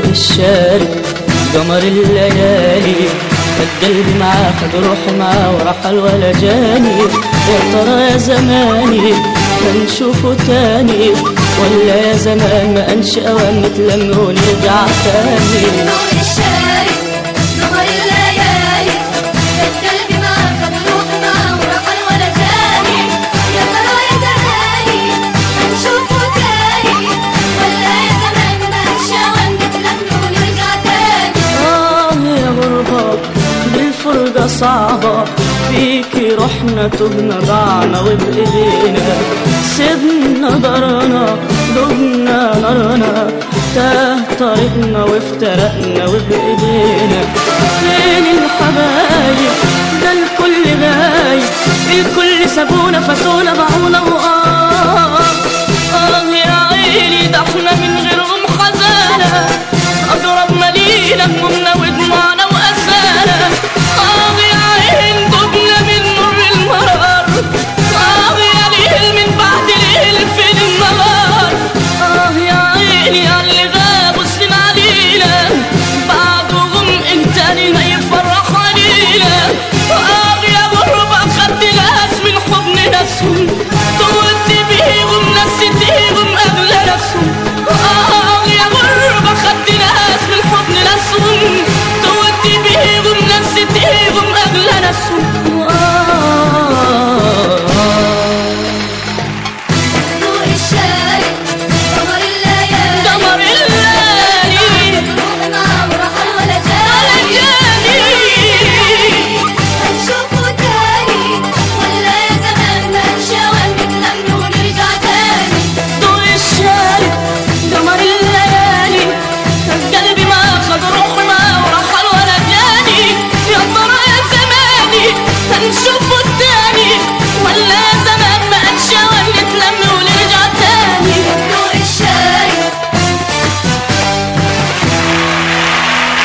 الشارع قمر الليالي خد قلبي معاه خد روحي معاه ورحل ولا جاني يا ترى يا زماني هنشوفه تاني ولا يا زمان ما انش اوان نتلم ونرجع تاني نور الشارع قمر الليالي خد قلبي معاه خد روحي معاه ورحل ولا جاني يا ترى يا زماني هنشوفه تاني ولا يا زمان ما نشاوى نتلم ونرجع تاني آه يا غربة دي الفرقة صعبة فيكي رحنا تهنا ضعنا وبإيدينا سيبنا دارنا دبنا نارنا تاه طريقنا وافترقنا وبإيدينا فين الحبايب ده الكل غايب الكل سابونا فاتونا باعونا وقال